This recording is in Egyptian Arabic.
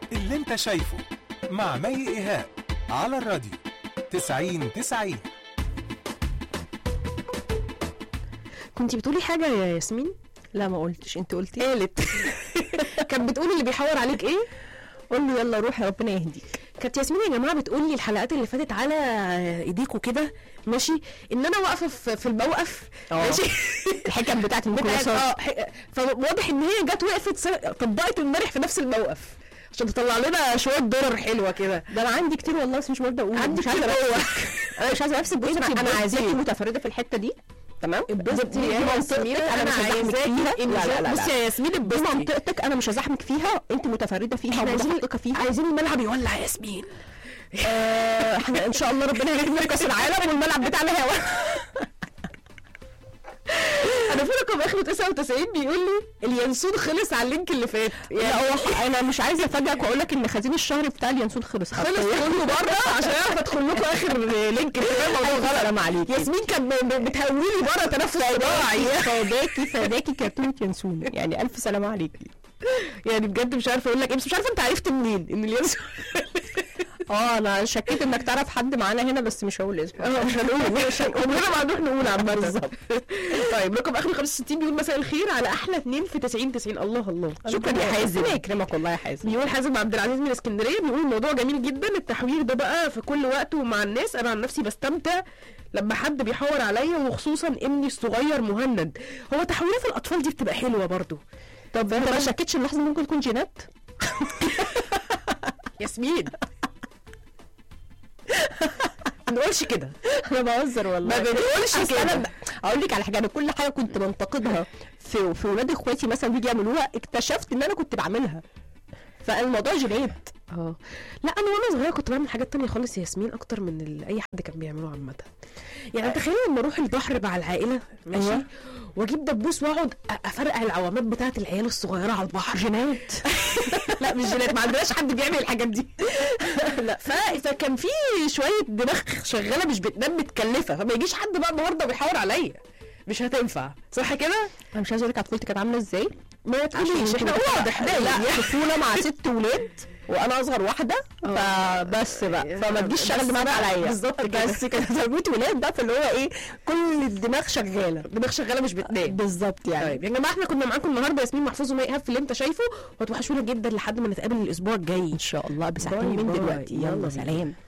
اللي انت شايفه مع مي ايهاب على الراديو 90 90 كنت بتقولي حاجه يا ياسمين لا ما قلتش انت قلتي قالت كانت بتقول اللي بيحور عليك ايه قول له يلا روح يا ربنا يهديك كانت ياسمين يا جماعه بتقول لي الحلقات اللي فاتت على ايديكوا كده ماشي ان انا واقفه في في الموقف اه. ماشي الحكم بتاعت بتاعت الميكروباصات اه ح- فواضح ان هي جت وقفت س- طبقت امبارح في نفس الموقف عشان تطلع لنا شويه درر حلوه كده ده انا عندي كتير والله بس مش برضه اقول عندي مش عايزه كتير أنفسك. انا مش عايزه نفسك بصي انتي انا اتبسطي عايزاكي ايه؟ متفرده في الحته دي تمام اتبسطي دي- دي يا منطقتك ياسمين انا مش هزحمك فيها عايزاكي لا لا لا بصي يا ياسمين دي اتبسطي منطقتك انا مش هزحمك فيها انت متفرده فيها احنا عايزين ومتحققه فيها عايزين الملعب يولع يا ياسمين آه، احنا ان شاء الله ربنا يكرمنا في كاس العالم والملعب بتاعنا هوا انا في رقم اخره 99 بيقول لي اليانسون خلص على اللينك اللي فات لا هو ح- انا مش عايزه افاجئك واقول لك ان خزين الشهر بتاع اليانسون خلص خلص حرفياً. كله بره عشان اعرف ادخل لكم اخر لينك كده الموضوع ألف غلط سلام عليكي. ياسمين كانت ب- ب- بتهوني بره تنفس صداعي فداكي فداكي كرتونه ينسون يعني الف سلامه عليكي يعني بجد مش عارفه اقول لك ايه بس مش عارفه انت عرفت منين ان اليانسون اه انا شكيت انك تعرف حد معانا هنا بس مش هقول اسمه اه مش هنقول مش هنقول عمرنا ما هنروح نقول عامة بالظبط. طيب رقم اخر 65 بيقول مساء الخير على احلى اتنين في 90 90 الله الله شكرا يا حازم ربنا يكرمك والله يا حازم بيقول حازم عبد العزيز من اسكندريه بيقول الموضوع جميل جدا التحوير ده بقى في كل وقت ومع الناس انا عن نفسي بستمتع لما حد بيحور عليا وخصوصا ابني الصغير مهند هو تحويرات الاطفال دي بتبقى حلوه برضو طب انت ما شكتش اللحظه دي ممكن تكون جينات ياسمين ما نقولش كده انا بهزر والله ما بنقولش أصل كده. أنا ب- اقول لك على حاجه انا كل حاجه كنت بنتقدها في في ولاد اخواتي مثلا بيجي يعملوها اكتشفت ان انا كنت بعملها فالموضوع جينات اه لا انا وانا صغيره كنت بعمل حاجات تانية خالص يا ياسمين اكتر من اللي اي حد كان بيعمله عامه يعني تخيل لما اروح البحر مع العائله ماشي أيوة. واجيب دبوس واقعد أ- افرقع العوامات بتاعه العيال الصغيره على البحر جينات لا مش جينات ما عندناش حد بيعمل الحاجات دي لا ف... فكان في شويه دماغ شغاله مش بتنام متكلفه فما يجيش حد بقى النهارده بيحاور عليا مش هتنفع صح كده؟ انا مش عايزه اقول لك على طفولتي كانت عامله ازاي ما تقوليش احنا واضح لا طفوله مع ست ولاد وانا اصغر واحده فبس بقى فما تجيش بس شغل دماغك بقى عليا بالظبط كده. بس كده تربيه ولاد ده فاللي هو ايه كل الدماغ شغاله دماغ شغاله مش بتنام بالظبط يعني طيب يا جماعه احنا كنا معاكم النهارده ياسمين محفوظ ومي ايهاب في اللي انت شايفه وتوحشونا جدا لحد ما نتقابل الاسبوع الجاي ان شاء الله بساعتين باي من باي. دلوقتي يلا يلا بينا. سلام